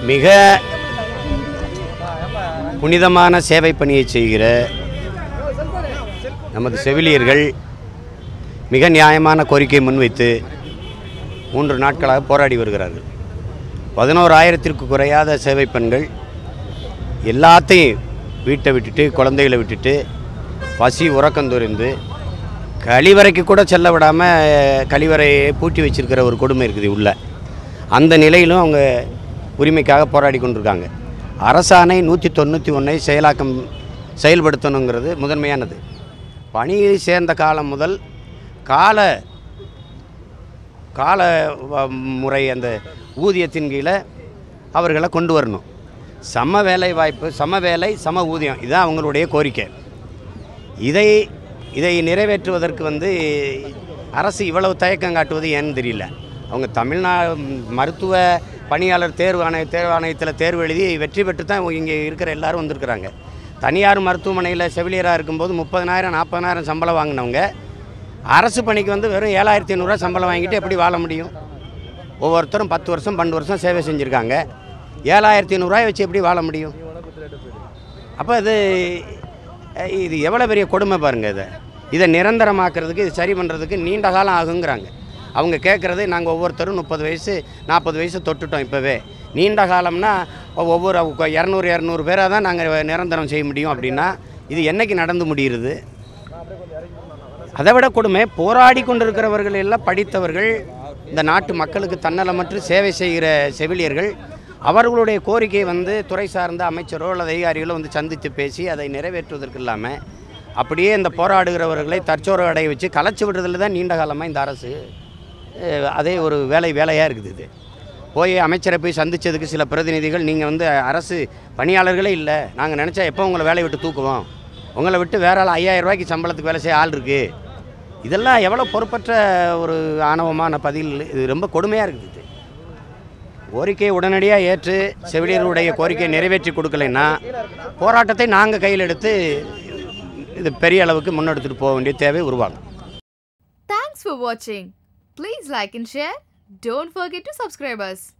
மிக புனிதமான சேவை பணியை செய்கிற நமது செவிலியர்கள் மிக நியாயமான கோரிக்கை முன்வைத்து மூன்று நாட்களாக போராடி வருகிறார்கள் பதினோராயிரத்திற்கு குறையாத சேவை பெண்கள் எல்லாத்தையும் வீட்டை விட்டுட்டு குழந்தைகளை விட்டுட்டு பசி உறக்கந்துரிந்து கழிவறைக்கு கூட செல்ல விடாமல் கழிவறையை பூட்டி வச்சிருக்கிற ஒரு கொடுமை இருக்குது உள்ள அந்த நிலையிலும் அவங்க உரிமைக்காக போராடி கொண்டிருக்காங்க அரசாணை நூற்றி தொண்ணூற்றி ஒன்றை செயலாக்கம் செயல்படுத்தணுங்கிறது முதன்மையானது பணியை சேர்ந்த காலம் முதல் கால கால வ- முறை அந்த ஊதியத்தின் கீழே அவர்களை கொண்டு வரணும் சம வேலை வாய்ப்பு சம வேலை சம ஊதியம் இதுதான் அவங்களுடைய கோரிக்கை இதை இதை நிறைவேற்றுவதற்கு வந்து அரசு இவ்வளவு தயக்கம் காட்டுவது ஏன்னு தெரியல அவங்க தமிழ்நா மருத்துவ பணியாளர் தேர்வு ஆணைய தேர்வு ஆணையத்தில் தேர்வு எழுதி வெற்றி பெற்று தான் இங்கே இருக்கிற எல்லாரும் வந்திருக்கிறாங்க தனியார் மருத்துவமனையில் செவிலியராக இருக்கும்போது முப்பதனாயிரம் நாற்பதனாயிரம் சம்பளம் வாங்கினவங்க அரசு பணிக்கு வந்து வெறும் ஏழாயிரத்தி ஐநூறுரூவா சம்பளம் வாங்கிட்டு எப்படி வாழ முடியும் ஒவ்வொருத்தரும் பத்து வருஷம் பன்னெண்டு வருஷம் சேவை செஞ்சுருக்காங்க ஏழாயிரத்தி ஐநூறுரூவாயை வச்சு எப்படி வாழ முடியும் அப்போ இது அஹ், இது எவ்வளோ பெரிய கொடுமை பாருங்கள் இதை இதை நிரந்தரமாக்குறதுக்கு இது சரி பண்ணுறதுக்கு நீண்ட காலம் ஆகுங்கிறாங்க அவங்க கேட்குறது நாங்கள் ஒவ்வொருத்தரும் முப்பது வயசு நாற்பது வயசு தொட்டுட்டோம் இப்போவே நீண்ட காலம்னா ஒவ்வொரு இரநூறு இரநூறு பேராக தான் நாங்கள் நிரந்தரம் செய்ய முடியும் அப்படின்னா இது என்னைக்கு நடந்து முடிகிறது அதை விட கொடுமை போராடி கொண்டிருக்கிறவர்கள் எல்லாம் படித்தவர்கள் இந்த நாட்டு மக்களுக்கு தன்னலமற்று சேவை செய்கிற செவிலியர்கள் அவர்களுடைய கோரிக்கை வந்து துறை சார்ந்த அமைச்சரோ அல்லது அதிகாரிகளோ வந்து சந்தித்து பேசி அதை நிறைவேற்றுவதற்கு இல்லாமல் அப்படியே இந்த போராடுகிறவர்களை தற்சோறு அடைய வச்சு கலைச்சி விடுறதுல தான் நீண்ட காலமாக இந்த அரசு அஹ், அதே ஒரு வேலை வேலையாக இருக்குது இது போய் அமைச்சரை போய் சந்தித்ததுக்கு சில பிரதிநிதிகள் நீங்கள் வந்து அரசு பணியாளர்களே இல்லை நாங்கள் நினச்சா எப்போ உங்களை வேலையை விட்டு தூக்குவோம் உங்களை விட்டு வேற ஆள் ஐயாயிரம் ரூபாய்க்கு சம்பளத்துக்கு வேலை செய்ய ஆள் இருக்குது இதெல்லாம் எவ்வளோ பொறுப்பற்ற ஒரு ஆணவமான பதில் இது ரொம்ப கொடுமையாக இருக்குது இது கோரிக்கையை உடனடியாக ஏற்று செவிலியர்களுடைய கோரிக்கையை நிறைவேற்றி கொடுக்கலைன்னா போராட்டத்தை நாங்கள் கையில் எடுத்து இது பெரிய அளவுக்கு முன்னெடுத்துட்டு போக வேண்டிய தேவை உருவாகும் Thanks for watching. Please like and share. Don't forget to subscribe us.